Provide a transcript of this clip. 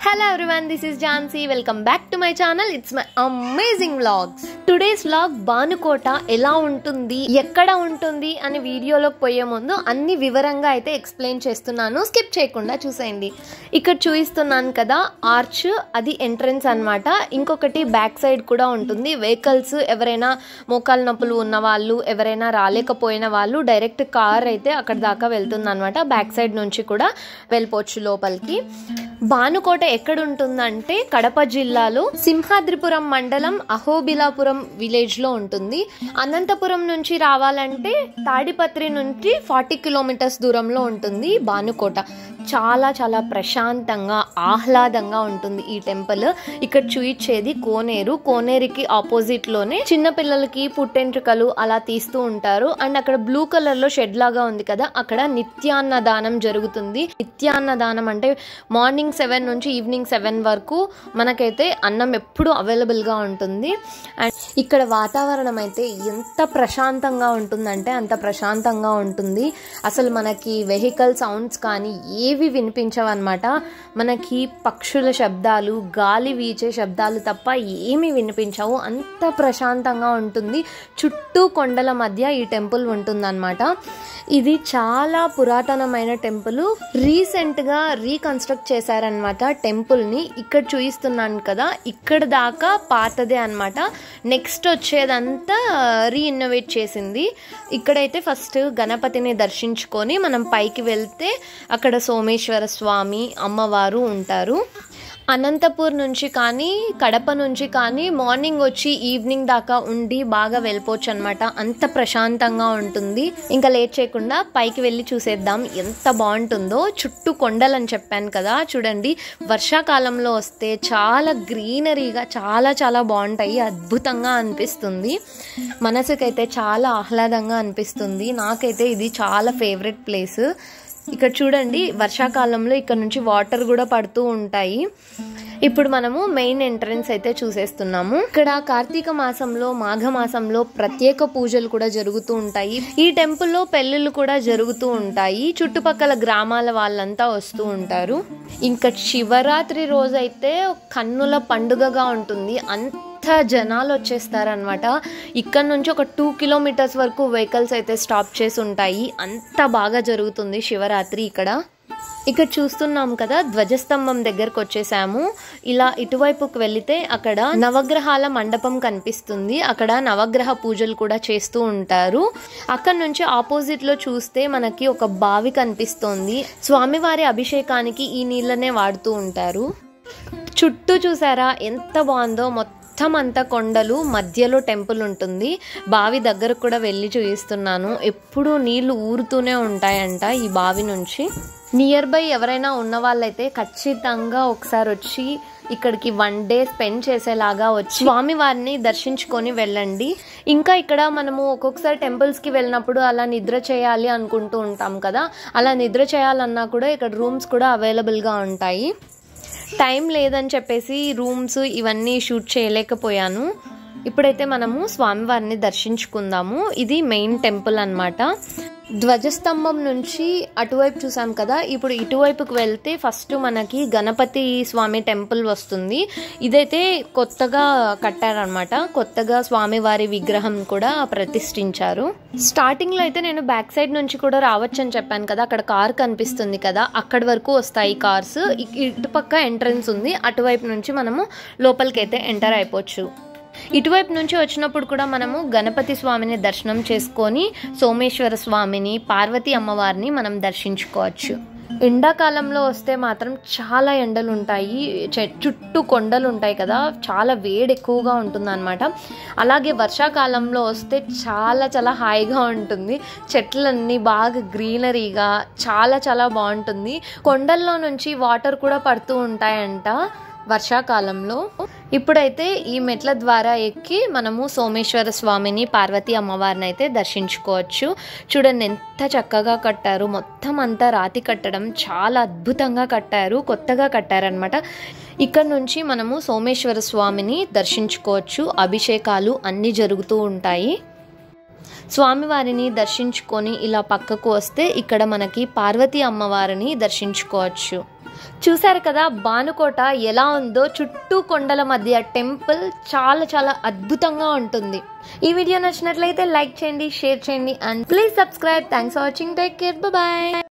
hello everyone this is Jhansi welcome back to my channel it's my amazing vlogs today's vlog Bhanukota ఎలా ఉంటుంది ఎక్కడ ఉంటుంది అని వీడియోలోకి పోయే ముందు అన్ని వివరంగా అయితే ఎక్స్ప్లెయిన్ చేస్తున్నాను స్కిప్ చేయకుండా చూసేయండి ఇక్కడ చూపిస్తున్నాను కదా ఆర్చ్ అది ఎంట్రన్స్ అన్నమాట ఇంకొకటి బ్యాక్ సైడ్ కూడా ఉంటుంది వెహికల్స్ ఎవరైనా మోకాలు నొప్పులు ఉన్న వాళ్ళు ఎవరైనా రాలేకపోయిన వాళ్ళు డైరెక్ట్ కార్ అయితే అక్కడ దాకా వెళ్తుంది అనమాట బ్యాక్ సైడ్ నుంచి కూడా వెళ్ళిపోవచ్చు లోపలికి భానుకోట ఎక్కడ ఉంటుందంటే కడప జిల్లాలో సింహాద్రిపురం మండలం అహోబిలాపురం విలేజ్ లో ఉంటుంది అనంతపురం నుంచి రావాలంటే తాడిపత్రి నుంచి ఫార్టీ కిలోమీటర్స్ దూరంలో ఉంటుంది భానుకోట చాలా చాలా ప్రశాంతంగా ఆహ్లాదంగా ఉంటుంది ఈ టెంపుల్ ఇక్కడ చూయించేది కోనేరు కోనేరుకి ఆపోజిట్ లోనే చిన్న పిల్లలకి పుట్టెంట్రుకలు అలా తీస్తూ ఉంటారు అండ్ అక్కడ బ్లూ కలర్ లో షెడ్ లాగా ఉంది కదా అక్కడ నిత్యాన్నదానం జరుగుతుంది నిత్యాన్నదానం అంటే మార్నింగ్ సెవెన్ నుంచి ఈవినింగ్ సెవెన్ వరకు మనకైతే అన్నం ఎప్పుడు అవైలబుల్ గా ఉంటుంది అండ్ ఇక్కడ వాతావరణం అయితే ఎంత ప్రశాంతంగా ఉంటుందంటే అంత ప్రశాంతంగా ఉంటుంది అసలు మనకి వెహికల్ సౌండ్స్ కానీ ఏవి వినిపించవన్నమాట మనకి పక్షుల శబ్దాలు గాలి వీచే శబ్దాలు తప్ప ఏమి వినిపించవు అంత ప్రశాంతంగా ఉంటుంది చుట్టూ కొండల మధ్య ఈ టెంపుల్ ఉంటుందన్నమాట ఇది చాలా పురాతనమైన టెంపుల్ రీసెంట్ గా రీకన్స్ట్రక్ట్ చేశారనమాట టెంపుల్ ని ఇక్కడ చూపిస్తున్నాను కదా ఇక్కడ దాకా పాతదే అనమాట నెక్స్ట్ వచ్చేదంతా రీఇన్నోవేట్ చేసింది ఇక్కడైతే ఫస్ట్ గణపతిని దర్శించుకొని మనం పైకి వెళ్తే అక్కడ సోమేశ్వర స్వామి అమ్మవారు ఉంటారు అనంతపూర్ నుంచి కానీ కడప నుంచి కానీ మార్నింగ్ వచ్చి ఈవినింగ్ దాకా ఉండి బాగా వెళ్ళిపోవచ్చు అనమాట అంత ప్రశాంతంగా ఉంటుంది ఇంకా లేట్ చేయకుండా పైకి వెళ్ళి చూసేద్దాం ఎంత బాగుంటుందో చుట్టూ కొండలని చెప్పాను కదా చూడండి వర్షాకాలంలో వస్తే చాలా గ్రీనరీగా చాలా చాలా బాగుంటాయి అద్భుతంగా అనిపిస్తుంది మనసుకైతే చాలా ఆహ్లాదంగా అనిపిస్తుంది నాకైతే ఇది చాలా ఫేవరెట్ ప్లేస్ ఇక్కడ చూడండి వర్షాకాలంలో ఇక్కడ నుంచి వాటర్ కూడా పడుతూ ఉంటాయి ఇప్పుడు మనము మెయిన్ ఎంట్రన్స్ అయితే చూసేస్తున్నాము ఇక్కడ కార్తీక మాసంలో మాఘ మాసంలో ప్రత్యేక పూజలు కూడా జరుగుతూ ఉంటాయి ఈ టెంపుల్లో పెళ్ళిళ్ళు కూడా జరుగుతూ ఉంటాయి చుట్టుపక్కల గ్రామాల వాళ్ళంతా వస్తూ ఉంటారు ఇంకా శివరాత్రి రోజైతే కన్నుల పండుగగా ఉంటుంది అంత జనాలు వచ్చేస్తారనమాట ఇక్కడ నుంచి ఒక టూ కిలోమీటర్స్ వరకు వెహికల్స్ అయితే స్టాప్ చేసి ఉంటాయి అంత బాగా జరుగుతుంది శివరాత్రి ఇక్కడ ఇక్కడ చూస్తున్నాం కదా ధ్వజస్తంభం దగ్గరకు వచ్చేసాము ఇలా ఇటువైపుకి వెళితే అక్కడ నవగ్రహాల మండపం కనిపిస్తుంది అక్కడ నవగ్రహ పూజలు కూడా చేస్తూ ఉంటారు అక్కడ నుంచి ఆపోజిట్ లో చూస్తే మనకి ఒక బావి కనిపిస్తోంది స్వామివారి అభిషేకానికి ఈ నీళ్ళనే వాడుతూ ఉంటారు చుట్టూ చూసారా ఎంత బాగుందో మొత్తం మొత్తం అంతా కొండలు మధ్యలో టెంపుల్ ఉంటుంది బావి దగ్గర కూడా వెళ్ళి చూపిస్తున్నాను ఎప్పుడు నీళ్లు ఊరుతూనే ఉంటాయంట ఈ బావి నుంచి నియర్ బై ఎవరైనా ఉన్న వాళ్ళైతే ఖచ్చితంగా ఒకసారి వచ్చి ఇక్కడికి వన్ డే స్పెండ్ చేసేలాగా వచ్చి స్వామి వారిని దర్శించుకొని వెళ్ళండి ఇంకా ఇక్కడ మనము ఒక్కొక్కసారి టెంపుల్స్కి వెళ్ళినప్పుడు అలా నిద్ర చేయాలి అనుకుంటూ ఉంటాం కదా అలా నిద్ర చేయాలన్నా కూడా ఇక్కడ రూమ్స్ కూడా అవైలబుల్గా ఉంటాయి టైం లేదని చెప్పేసి రూమ్స్ ఇవన్నీ షూట్ చేయలేకపోయాను ఇప్పుడైతే మనము స్వామివారిని దర్శించుకుందాము ఇది మెయిన్ టెంపుల్ అనమాట ధ్వజస్తంభం నుంచి అటువైపు చూసాం కదా ఇప్పుడు ఇటువైపుకి వెళ్తే ఫస్ట్ మనకి గణపతి స్వామి టెంపుల్ వస్తుంది ఇదైతే కొత్తగా కట్టారనమాట కొత్తగా స్వామివారి విగ్రహం కూడా ప్రతిష్ఠించారు స్టార్టింగ్ లో అయితే నేను బ్యాక్ సైడ్ నుంచి కూడా రావచ్చు అని చెప్పాను కదా అక్కడ కార్ కనిపిస్తుంది కదా అక్కడి వరకు వస్తాయి కార్స్ ఇటుపక్క ఎంట్రన్స్ ఉంది అటువైపు నుంచి మనము లోపలికి అయితే ఎంటర్ అయిపోవచ్చు ఇటువైపు నుంచి వచ్చినప్పుడు కూడా మనము గణపతి స్వామిని దర్శనం చేసుకొని సోమేశ్వర స్వామిని పార్వతీ అమ్మవారిని మనం దర్శించుకోవచ్చు ఎండాకాలంలో వస్తే మాత్రం చాలా ఎండలు ఉంటాయి చుట్టూ కొండలు ఉంటాయి కదా చాలా వేడి ఎక్కువగా ఉంటుంది అనమాట అలాగే వర్షాకాలంలో వస్తే చాలా చాలా హాయిగా ఉంటుంది చెట్లన్నీ బాగా గ్రీనరీగా చాలా చాలా బాగుంటుంది కొండల్లో నుంచి వాటర్ కూడా పడుతూ ఉంటాయంట వర్షాకాలంలో ఇప్పుడైతే ఈ మెట్ల ద్వారా ఎక్కి మనము సోమేశ్వర స్వామిని పార్వతీ అమ్మవారిని అయితే దర్శించుకోవచ్చు చూడండి ఎంత చక్కగా కట్టారు మొత్తం అంతా రాతి కట్టడం చాలా అద్భుతంగా కట్టారు కొత్తగా కట్టారనమాట ఇక్కడ నుంచి మనము సోమేశ్వర స్వామిని దర్శించుకోవచ్చు అభిషేకాలు అన్నీ జరుగుతూ ఉంటాయి స్వామివారిని దర్శించుకొని ఇలా పక్కకు వస్తే ఇక్కడ మనకి పార్వతీ అమ్మవారిని దర్శించుకోవచ్చు చూశారు కదా భానుకోట ఎలా ఉందో చుట్టూ కొండల మధ్య టెంపుల్ చాలా చాలా అద్భుతంగా ఉంటుంది ఈ వీడియో నచ్చినట్లయితే లైక్ చేయండి షేర్ చేయండి and please subscribe thanks for watching take care bye